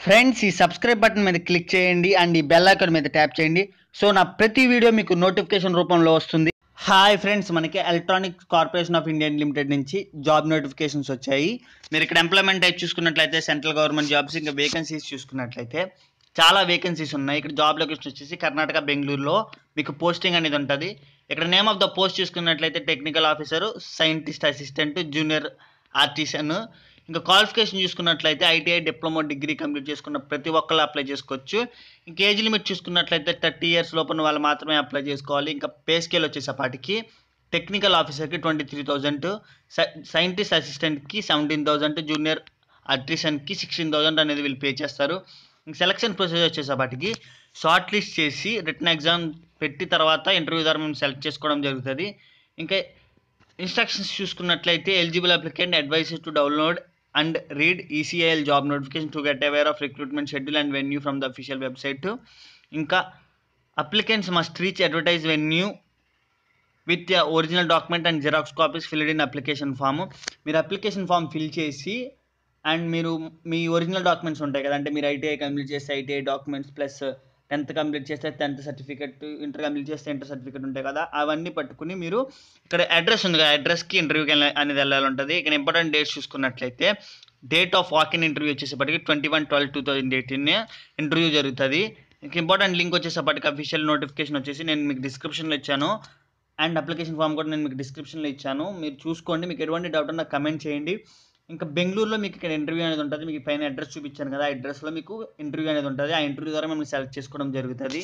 friends ఈ subscribe button మీద click చేయండి అండ్ ఈ బెల్ ఐకాన్ మీద ట్యాప్ చేయండి సో నా ప్రతి వీడియో మీకు నోటిఫికేషన్ రూపంలో వస్తుంది హాయ్ ఫ్రెండ్స్ మనకి electronic corporation of India limited నుంచి జాబ్ నోటిఫికేషన్స్ వచ్చాయి మీరు ఇక్కడ ఎంప్లాయ్మెంట్ టైప్ చూసుకున్నట్లయితే సెంట్రల్ గవర్నమెంట్ జాబ్స్ ఇంకా వేకెన్సీస్ చూసుకున్నట్లయితే చాలా వేకెన్సీస్ ఉన్నాయి ఇక్కడ జాబ్ లొకేషన్ వచ్చేసి కర్ణాటక బెంగళూరులో మీకు పోస్టింగ్ అనేది ఉంటుంది ఇక్కడ నేమ్ ఆఫ్ ద పోస్ట్ చూసుకున్నట్లయితే technical officer scientist assistant junior artisan ఇంకా క్వాలిఫికేషన్ చూసుకున్నట్లయితే ఐటీఐ డిప్లొమా డిగ్రీ కంప్లీట్ చేసుకున్న ప్రతి ఒక్కళ్ళు అప్లై చేసుకోవచ్చు ఇంకా ఏజ్ లిమిట్ చూసుకున్నట్లయితే థర్టీ ఇయర్స్ లోపల వాళ్ళు మాత్రమే అప్లై చేసుకోవాలి ఇంకా పే స్కేల్ వచ్చేసప్పటికి టెక్నికల్ ఆఫీసర్కి ట్వంటీ త్రీ థౌజండ్ సైంటిస్ట్ అసిస్టెంట్కి సెవెంటీన్ థౌజండ్ జూనియర్ ఆర్టిసన్కి సిక్స్టీన్ థౌజండ్ అనేది వీళ్ళు పే చేస్తారు ఇంక సెలక్షన్ ప్రొసీజర్ వచ్చేసప్పటికి షార్ట్ లిస్ట్ చేసి రిటర్న్ ఎగ్జామ్ పెట్టి తర్వాత ఇంటర్వ్యూ ద్వారా మేము సెలెక్ట్ చేసుకోవడం జరుగుతుంది ఇంకా ఇన్స్ట్రక్షన్స్ చూసుకున్నట్లయితే eligible applicant advise to download and read ECIL job notification to get aware of recruitment schedule and venue from the official website ఇంకా applicants must reach advertise venue with original document and xerox copies filled in application form మీరు application form fill చేసి and మీరు మీ original documents ఉంటాయి కదా అంటే మీరు ITI complete చేస్తే ITI documents plus tenth complete చేస్తే టెన్త్ సర్టిఫికెట్ ఇంటర్ కంప్లీట్ చేస్తే ఇంటర్ సర్టిఫికెట్ ఉంటాయి కదా అవన్నీ పట్టుకుని మీరు ఇక్కడ అడ్రస్ ఉంది కదా అడ్రస్కి ఇంటర్వ్యూకి వెళ్ళ అనేది వెళ్ళాలి ఉంటుంది ఇక్కడ ఇంపార్టెంట్ డేట్స్ చూసుకున్నట్లయితే date of walk in interview వచ్చేసప్పటికి twenty one twelve two thousand eighteen interview జరుగుతుంది ఇంక ఇంపార్టెంట్ లింక్ వచ్చేసప్పటికి అఫీషియల్ నోటిఫికేషన్ వచ్చేసి నేను మీకు డిస్క్రిప్షన్లో ఇచ్చాను అండ్ అప్లికేషన్ ఫామ్ కూడా నేను మీకు డిస్క్రిప్షన్లో ఇచ్చాను మీరు చూసుకోండి మీకు ఎటువంటి డౌట్ ఉన్నా కమెంట్ చేయండి ఇంకా బెంగళూరులో మీకు ఇక్కడ ఇంటర్వ్యూ అనేది ఉంటుంది మీకు పైన అడ్రస్ చూపించాను కదా ఆ అడ్రస్లో మీకు ఇంటర్వ్యూ అనేది ఉంటుంది ఆ ఇంటర్వ్యూ ద్వారా మిమ్మల్ని సెలెక్ట్ చేసుకోవడం జరుగుతుంది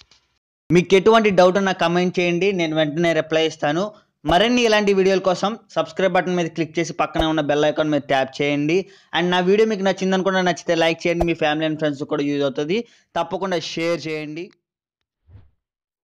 మీకు ఎటువంటి డౌట్ ఉన్నా కమెంట్ చేయండి నేను వెంటనే రిప్లై ఇస్తాను మరిన్ని ఇలాంటి వీడియోల కోసం సబ్స్క్రైబ్ బటన్ మీద క్లిక్ చేసి పక్కనే ఉన్న బెల్ ఐకాన్ మీద ట్యాప్ చేయండి అండ్ నా వీడియో మీకు నచ్చింది అనుకుంటే నచ్చితే లైక్ చేయండి మీ ఫ్యామిలీ అండ్ ఫ్రెండ్స్ కూడా యూజ్ అవుతుంది తప్పకుండా షేర్ చేయండి